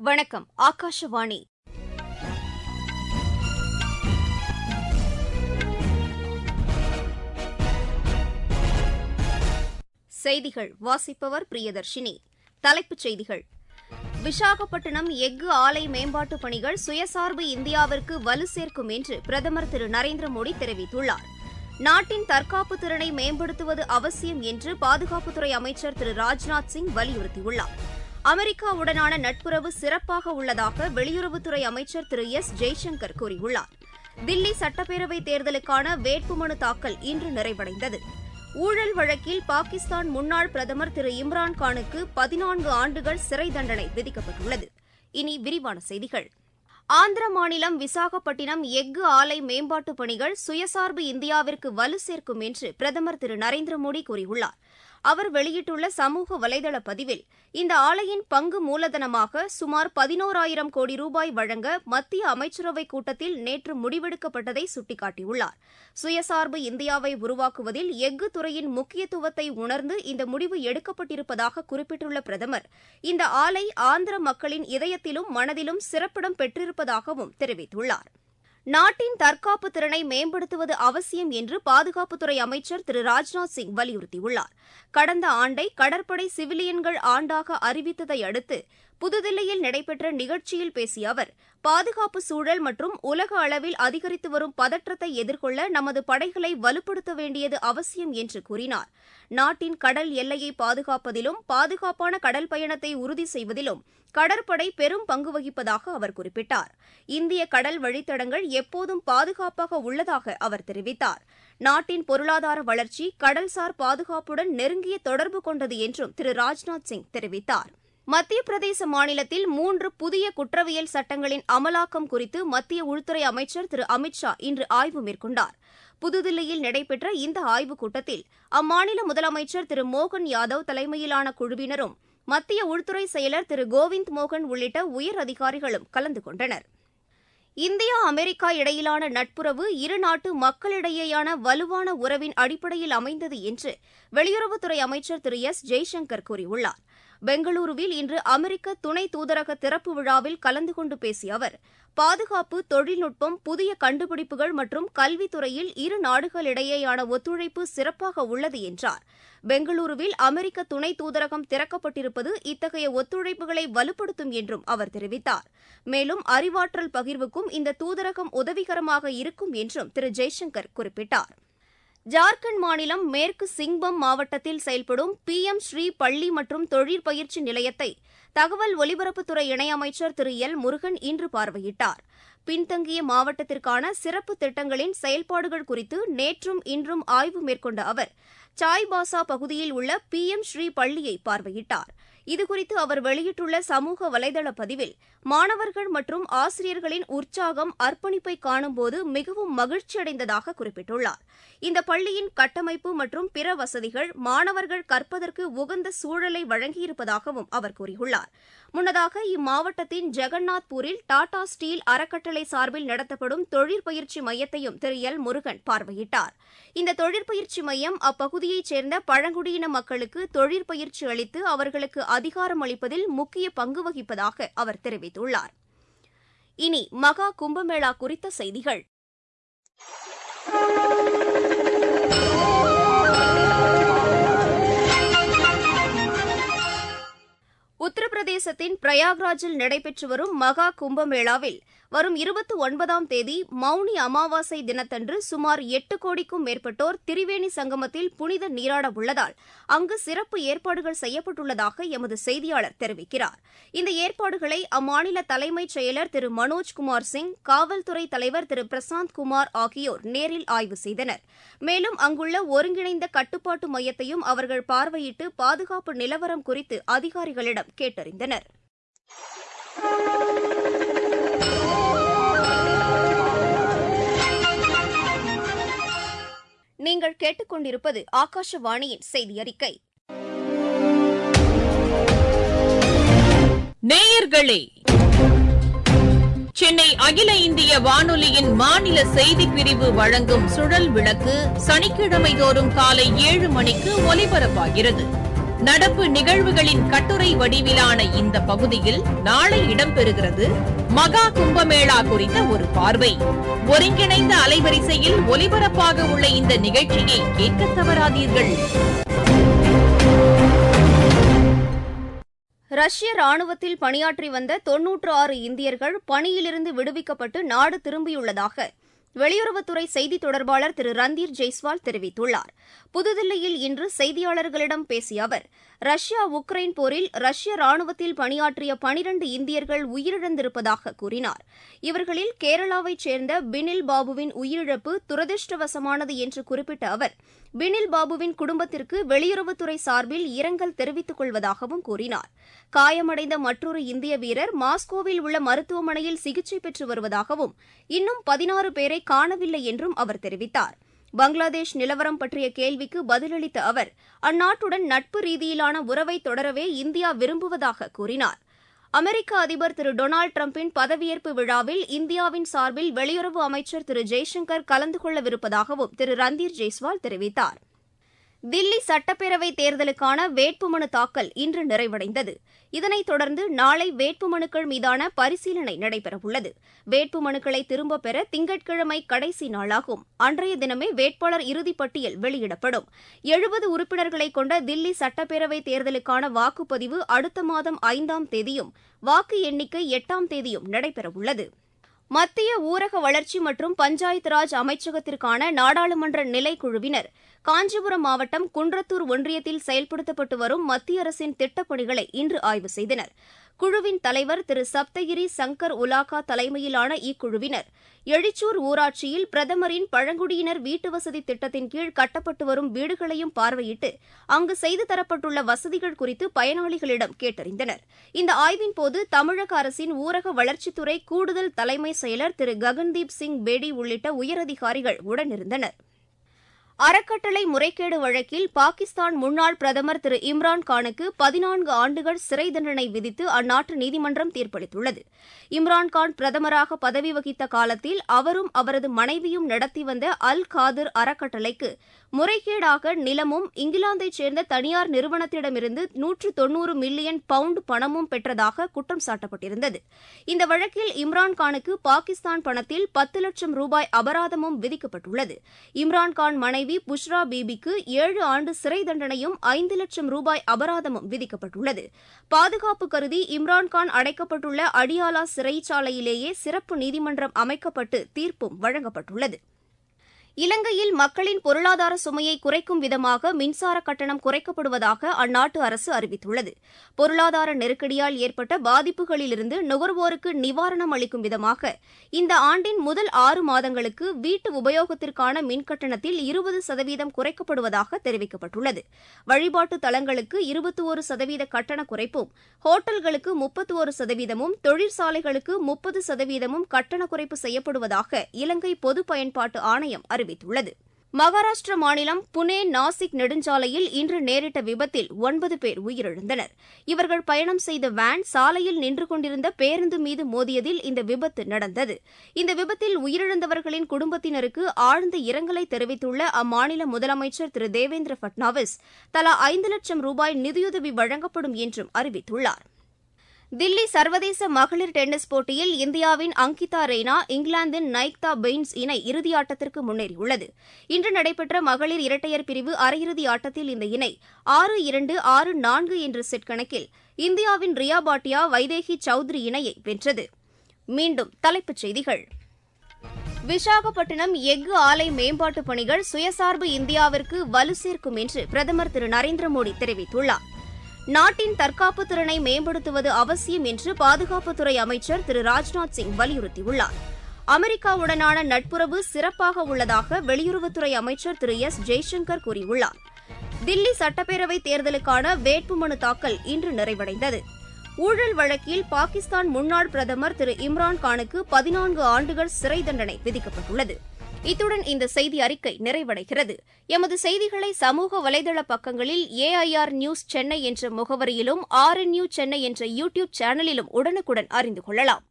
வணக்கம் ஆகாஷவாணி செய்திகள் வாசிப்பவர் பிரியதர்ஷினி தலைப்புச் செய்திகள் விசாகப்பட்டினம் எஃகு ஆலை மேம்பாட்டுப் பணிகள் சுயசார்பு இந்தியாவிற்கு வலு சேர்க்கும் என்று பிரதமர் திரு நரேந்திர மோடி தெரிவித்துள்ளார் நாட்டின் தற்காப்பு திறனை மேம்படுத்துவது அவசியம் என்று பாதுகாப்புத்துறை அமைச்சர் திரு ராஜ்நாத் சிங் வலியுறுத்தியுள்ளார் அமெரிக்காவுடனான நட்புறவு சிறப்பாக உள்ளதாக வெளியுறவுத்துறை அமைச்சர் திரு எஸ் ஜெய்சங்கர் கூறியுள்ளார் தில்லி சட்டப்பேரவைத் தேர்தலுக்கான வேட்புமனு தாக்கல் இன்று நிறைவடைந்தது ஊழல் வழக்கில் பாகிஸ்தான் முன்னாள் பிரதமர் திரு இம்ரான்கானுக்கு பதினான்கு ஆண்டுகள் சிறை தண்டனை விதிக்கப்பட்டுள்ளது இனி விரிவான செய்திகள் ஆந்திர மாநிலம் விசாகப்பட்டினம் எஃகு ஆலை மேம்பாட்டுப் பணிகள் சுயசார்பு இந்தியாவிற்கு வலு சேர்க்கும் என்று பிரதமர் திரு நரேந்திர மோடி கூறியுள்ளார் அவர் வெளியிட்டுள்ள சமூக வலைதள பதிவில் இந்த ஆலையின் பங்கு மூலதனமாக சுமார் பதினோராயிரம் கோடி ரூபாய் வழங்க மத்திய அமைச்சரவைக் கூட்டத்தில் நேற்று முடிவெடுக்கப்பட்டதை சுட்டிக்காட்டியுள்ளார் சுயசார்பு இந்தியாவை உருவாக்குவதில் எஃகு துறையின் முக்கியத்துவத்தை உணர்ந்து இந்த முடிவு எடுக்கப்பட்டிருப்பதாக குறிப்பிட்டுள்ள பிரதமர் இந்த ஆலை ஆந்திர மக்களின் இதயத்திலும் மனதிலும் சிறப்பிடம் பெற்றிருப்பதாகவும் தெரிவித்துள்ளார் நாட்டின் தற்காப்பு திறனை மேம்படுத்துவது அவசியம் என்று பாதுகாப்புத்துறை அமைச்சர் திரு ராஜ்நாத் சிங் வலியுறுத்தியுள்ளார் கடந்த ஆண்டை கடற்படை சிவிலியன்கள் ஆண்டாக அறிவித்ததை அடுத்து புதுதில்லியில் நடைபெற்ற நிகழ்ச்சியில் பேசிய அவர் பாதுகாப்பு சூழல் மற்றும் உலக அளவில் அதிகரித்து வரும் பதற்றத்தை எதிர்கொள்ள நமது படைகளை வலுப்படுத்த வேண்டியது அவசியம் என்று கூறினார் நாட்டின் கடல் எல்லையை பாதுகாப்பதிலும் பாதுகாப்பான கடல் பயணத்தை உறுதி செய்வதிலும் கடற்படை பெரும் பங்கு வகிப்பதாக அவர் குறிப்பிட்டார் இந்திய கடல் வழித்தடங்கள் எப்போதும் பாதுகாப்பாக உள்ளதாக அவர் தெரிவித்தார் நாட்டின் பொருளாதார வளர்ச்சி கடல்சார் பாதுகாப்புடன் நெருங்கிய தொடர்பு கொண்டது என்றும் திரு ராஜ்நாத் சிங் தெரிவித்தார் மத்திய பிரதேச மாநிலத்தில் மூன்று புதிய குற்றவியல் சட்டங்களின் அமலாக்கம் குறித்து மத்திய உள்துறை அமைச்சர் திரு அமித் ஷா இன்று ஆய்வு மேற்கொண்டார் புதுதில்லியில் நடைபெற்ற இந்த ஆய்வுக் கூட்டத்தில் அம்மாநில முதலமைச்சர் திரு மோகன் யாதவ் தலைமையிலான குழுவினரும் மத்திய உள்துறை செயலர் திரு கோவிந்த் மோகன் உள்ளிட்ட உயர் அதிகாரிகளும் கலந்து கொண்டனர் இந்தியா அமெரிக்கா இடையிலான நட்புறவு இருநாட்டு மக்களிடையேயான வலுவான உறவின் அடிப்படையில் அமைந்தது என்று வெளியுறவுத்துறை அமைச்சர் திரு எஸ் ஜெய்சங்கர் கூறியுள்ளார் பெங்களூருவில் இன்று அமெரிக்க துணை தூதரக திறப்பு விழாவில் கலந்து கொண்டு பேசிய அவர் பாதுகாப்பு தொழில்நுட்பம் புதிய கண்டுபிடிப்புகள் மற்றும் கல்வித்துறையில் இரு நாடுகளிடையேயான ஒத்துழைப்பு சிறப்பாக உள்ளது என்றார் பெங்களூருவில் அமெரிக்க துணை தூதரகம் திறக்கப்பட்டிருப்பது இத்தகைய ஒத்துழைப்புகளை வலுப்படுத்தும் என்றும் அவர் தெரிவித்தார் மேலும் அறிவாற்றல் பகிர்வுக்கும் இந்த தூதரகம் உதவிகரமாக இருக்கும் என்றும் திரு ஜெய்சங்கர் குறிப்பிட்டார் ஜார்க்கண்ட் மாநிலம் மேற்கு சிங்பம் மாவட்டத்தில் செயல்படும் பி எம் ஸ்ரீ பள்ளி மற்றும் தொழிற்பயிற்சி நிலையத்தை தகவல் ஒலிபரப்புத்துறை இணையமைச்சர் திரு எல் முருகன் இன்று பார்வையிட்டார் பின்தங்கிய மாவட்டத்திற்கான சிறப்பு திட்டங்களின் செயல்பாடுகள் குறித்து நேற்றும் இன்றும் ஆய்வு மேற்கொண்ட அவர் சாய்பாசா பகுதியில் உள்ள பி எம் ஸ்ரீ பள்ளியை பார்வையிட்டார் இதுகுறித்து அவர் வெளியிட்டுள்ள சமூக வலைதள பதிவில் மாணவர்கள் மற்றும் ஆசிரியர்களின் உற்சாகம் அர்ப்பணிப்பை காணும்போது மிகவும் மகிழ்ச்சியடைந்ததாக குறிப்பிட்டுள்ளார் இந்த பள்ளியின் கட்டமைப்பு மற்றும் பிற வசதிகள் மாணவர்கள் கற்பதற்கு உகந்த சூழலை வழங்கியிருப்பதாகவும் அவர் கூறியுள்ளார் முன்னதாக இம்மாவட்டத்தின் ஜெகநாத்பூரில் டாடா ஸ்டீல் அறக்கட்டளை சார்பில் நடத்தப்படும் தொழிற்பயிற்சி மையத்தையும் திரு எல் முருகன் பார்வையிட்டார் இந்த தொழிற்பயிற்சி மையம் அப்பகுதியைச் சேர்ந்த பழங்குடியின மக்களுக்கு தொழிற்பயிற்சி அளித்து அவர்களுக்கு அதிகாரம் அளிப்பதில் முக்கிய பங்கு வகிப்பதாக அவர் தெரிவித்துள்ளார் இனி மகா கும்பமேளா குறித்த செய்திகள் உத்தரப்பிரதேசத்தின் பிரயாக்ராஜில் நடைபெற்று வரும் மகா கும்பமேளாவில் வரும் இருபத்தி ஒன்பதாம் தேதி மௌனி அமாவாசை தினத்தன்று சுமார் எட்டு கோடிக்கும் மேற்பட்டோர் திரிவேணி சங்கமத்தில் புனித நீராட உள்ளதால் அங்கு சிறப்பு ஏற்பாடுகள் செய்யப்பட்டுள்ளதாக எமது செய்தியாளர் தெரிவிக்கிறார் இந்த ஏற்பாடுகளை அம்மாநில தலைமைச் செயலர் திரு மனோஜ்குமார் சிங் காவல்துறை தலைவர் திரு பிரசாந்த் குமார் ஆகியோர் நேரில் ஆய்வு செய்தனர் மேலும் அங்குள்ள ஒருங்கிணைந்த கட்டுப்பாட்டு மையத்தையும் அவர்கள் பார்வையிட்டு பாதுகாப்பு நிலவரம் குறித்து அதிகாரிகளிடம் கேட்டறிந்தனர் நீங்கள் கேட்டுக்கொண்டிருப்பது ஆகாஷவாணியின் செய்தி அறிக்கை நேயர்களே சென்னை அகில இந்திய வானொலியின் மாநில செய்திப் பிரிவு வழங்கும் சுழல் விளக்கு சனிக்கிழமை தோறும் காலை ஏழு மணிக்கு ஒலிபரப்பாகிறது நடப்பு நிகழ்வுகளின் கட்டுரை வடிவிலான இந்த பகுதியில் நாளை இடம்பெறுகிறது மகா கும்பமேளா குறித்த ஒரு பார்வை ஒருங்கிணைந்த அலைவரிசையில் ஒலிபரப்பாக உள்ள இந்த நிகழ்ச்சியை கேட்க தவறாதீர்கள் ரஷ்ய ராணுவத்தில் பணியாற்றி வந்த தொன்னூற்று ஆறு இந்தியர்கள் பணியிலிருந்து விடுவிக்கப்பட்டு நாடு திரும்பியுள்ளதாக வெளியுறவுத்துறை செய்தித் தொடர்பாளர் திரு ரந்தீர் ஜெய்ஸ்வால் தெரிவித்துள்ளார் புதுதில்லியில் இன்று செய்தியாளர்களிடம் பேசிய அவர் ரஷ்யா உக்ரைன் போரில் ரஷ்ய ராணுவத்தில் பணியாற்றிய பனிரண்டு இந்தியர்கள் உயிரிழந்திருப்பதாக கூறினார் இவர்களில் கேரளாவைச் சேர்ந்த பினில் பாபுவின் உயிரிழப்பு துரதிருஷ்டவசமானது என்று குறிப்பிட்ட அவர் பினில் பாபுவின் குடும்பத்திற்கு வெளியுறவுத்துறை சார்பில் இரங்கல் தெரிவித்துக் கொள்வதாகவும் கூறினார் காயமடைந்த மற்றொரு இந்திய வீரர் மாஸ்கோவில் உள்ள மருத்துவமனையில் சிகிச்சை பெற்று வருவதாகவும் இன்னும் பதினாறு பேரை காணவில்லை என்றும் அவர் தெரிவித்தார் பங்களாதேஷ் நிலவரம் பற்றிய கேள்விக்கு பதிலளித்த அவர் அந்நாட்டுடன் நட்பு ரீதியிலான உறவை தொடரவே இந்தியா விரும்புவதாக கூறினார் அமெரிக்க அதிபர் திரு டொனால்டு டிரம்பின் பதவியேற்பு விழாவில் இந்தியாவின் சார்பில் வெளியுறவு அமைச்சர் திரு ஜெய்சங்கர் கலந்து கொள்ளவிருப்பதாகவும் திரு ரந்தீர் ஜெய்ஸ்வால் தெரிவித்தார் தில்லி சட்டப்பேரவைத் தேர்தலுக்கான வேட்புமனு தாக்கல் இன்று நிறைவடைந்தது இதனைத் தொடர்ந்து நாளை வேட்புமனுக்கள் மீதான பரிசீலனை நடைபெறவுள்ளது வேட்புமனுக்களை திரும்பப் பெற திங்கட்கிழமை கடைசி நாளாகும் அன்றைய தினமே வேட்பாளர் இறுதிப் பட்டியல் வெளியிடப்படும் எழுபது உறுப்பினர்களை கொண்ட தில்லி சட்டப்பேரவைத் தேர்தலுக்கான வாக்குப்பதிவு அடுத்த மாதம் ஐந்தாம் தேதியும் வாக்கு எண்ணிக்கை எட்டாம் தேதியும் நடைபெறவுள்ளது மத்திய ஊரக வளர்ச்சி மற்றும் பஞ்சாயத்து ராஜ் அமைச்சகத்திற்கான நாடாளுமன்ற நிலைக்குழுவினர் காஞ்சிபுரம் மாவட்டம் குன்றத்தூர் ஒன்றியத்தில் செயல்படுத்தப்பட்டு வரும் மத்திய அரசின் திட்டப்பணிகளை இன்று ஆய்வு செய்தனர் குழுவின் தலைவர் திரு சப்தகிரி சங்கர் உலாகா தலைமையிலான இக்குழுவினர் எழிச்சூர் ஊராட்சியில் பிரதமரின் பழங்குடியினர் வீட்டுவசதி திட்டத்தின் கீழ் கட்டப்பட்டு வரும் வீடுகளையும் பார்வையிட்டு அங்கு செய்து தரப்பட்டுள்ள வசதிகள் குறித்து பயனாளிகளிடம் கேட்டறிந்தனர் இந்த ஆய்வின்போது தமிழக அரசின் ஊரக வளர்ச்சித்துறை கூடுதல் தலைமை செயலர் திரு ககன்தீப் சிங் பேடி உள்ளிட்ட உயரதிகாரிகள் உடனிருந்தனர் அறக்கட்டளை முறைகேடு வழக்கில் பாகிஸ்தான் முன்னாள் பிரதமர் திரு இம்ரான் கானுக்கு பதினான்கு ஆண்டுகள் சிறை தண்டனை விதித்து அந்நாட்டு நீதிமன்றம் தீர்ப்பளித்துள்ளது இம்ரான்கான் பிரதமராக பதவி வகித்த காலத்தில் அவரும் அவரது மனைவியும் நடத்தி வந்த அல் காதிர் அறக்கட்டளைக்கு முறைகேடாக நிலமும் இங்கிலாந்தைச் சேர்ந்த தனியார் நிறுவனத்திடமிருந்து நூற்று தொன்னூறு மில்லியன் பவுண்ட் பணமும் பெற்றதாக குற்றம் சாட்டப்பட்டிருந்தது இந்த வழக்கில் இம்ரான்கானுக்கு பாகிஸ்தான் பணத்தில் பத்து லட்சம் ரூபாய் அபராதமும் விதிக்கப்பட்டுள்ளது இம்ரான்கான் மனைவி புஷ்ரா பீபிக்கு ஏழு ஆண்டு சிறை தண்டனையும் ஐந்து லட்சம் ரூபாய் அபராதமும் விதிக்கப்பட்டுள்ளது பாதுகாப்பு கருதி இம்ரான்கான் அடைக்கப்பட்டுள்ள அடியாலா சிறைச்சாலையிலேயே சிறப்பு நீதிமன்றம் அமைக்கப்பட்டு தீர்ப்பும் வழங்கப்பட்டுள்ளது இலங்கையில் மக்களின் பொருளாதார சுமையை குறைக்கும் விதமாக மின்சார கட்டணம் குறைக்கப்படுவதாக அந்நாட்டு அரசு அறிவித்துள்ளது பொருளாதார நெருக்கடியால் ஏற்பட்ட பாதிப்புகளிலிருந்து நுகர்வோருக்கு நிவாரணம் அளிக்கும் விதமாக இந்த ஆண்டின் முதல் ஆறு மாதங்களுக்கு வீட்டு உபயோகத்திற்கான மின் கட்டணத்தில் இருபது சதவீதம் குறைக்கப்படுவதாக தெரிவிக்கப்பட்டுள்ளது வழிபாட்டு தலங்களுக்கு இருபத்தி ஒரு சதவீத கட்டண குறைப்பும் ஹோட்டல்களுக்கு முப்பத்தி ஒரு சதவீதமும் தொழிற்சாலைகளுக்கு முப்பது சதவீதமும் கட்டண குறைப்பு செய்யப்படுவதாக இலங்கை பொது பயன்பாட்டு ஆணையம் அறிவித்துள்ளது மகாராஷ்டிர மாநிலம் புனே நாசிக் நெடுஞ்சாலையில் இன்று நேரிட்ட விபத்தில் ஒன்பது பேர் உயிரிழந்தனர் இவர்கள் பயணம் செய்த வேன் சாலையில் நின்று கொண்டிருந்த பேருந்து மீது மோதியதில் இந்த விபத்து நடந்தது இந்த விபத்தில் உயிரிழந்தவர்களின் குடும்பத்தினருக்கு ஆழ்ந்த இரங்கலை தெரிவித்துள்ள அம்மாநில முதலமைச்சர் திரு தேவேந்திர பட்னாவிஸ் தலா ஐந்து லட்சம் ரூபாய் நிதியுதவி வழங்கப்படும் என்றும் அறிவித்துள்ளார் தில்லி சர்வதேச மகளிர் டென்னிஸ் போட்டியில் இந்தியாவின் அங்கிதா ரெய்னா இங்கிலாந்தின் நைக்தா பெயின்ஸ் இணை இறுதியாட்டத்திற்கு முன்னேறியுள்ளது இன்று நடைபெற்ற மகளிர் இரட்டையர் பிரிவு அரையிறுதி ஆட்டத்தில் இந்த இணை ஆறு இரண்டு ஆறு நான்கு என்ற செட் கணக்கில் இந்தியாவின் ரியா பாட்டியா வைதேகி சௌத்ரி இணையை வென்றது மீண்டும் தலைப்புச் செய்திகள் விசாகப்பட்டினம் எஃகு ஆலை மேம்பாட்டுப் பணிகள் சுயசார்பு இந்தியாவிற்கு வலு சேர்க்கும் என்று பிரதமர் திரு நரேந்திர மோடி தெரிவித்துள்ளார் நாட்டின் தற்காப்பு திறனை மேம்படுத்துவது அவசியம் என்று பாதுகாப்புத்துறை அமைச்சர் திரு ராஜ்நாத் சிங் வலியுறுத்தியுள்ளார் அமெரிக்காவுடனான நட்புறவு சிறப்பாக உள்ளதாக வெளியுறவுத்துறை அமைச்சர் திரு எஸ் ஜெய்சங்கர் கூறியுள்ளார் தில்லி சட்டப்பேரவைத் தேர்தலுக்கான வேட்புமனு தாக்கல் இன்று நிறைவடைந்தது ஊழல் வழக்கில் பாகிஸ்தான் முன்னாள் பிரதமர் திரு இம்ரான் கானுக்கு பதினான்கு ஆண்டுகள் சிறை தண்டனை விதிக்கப்பட்டுள்ளது இத்துடன் இந்த செய்தி அறிக்கை நிறைவடைகிறது எமது செய்திகளை சமூக வலைதள பக்கங்களில் ஏஐஆர் நியூஸ் சென்னை என்ற முகவரியிலும் ஆர்என்யூ சென்னை என்ற யூ டியூப் சேனலிலும் உடனுக்குடன் அறிந்து கொள்ளலாம்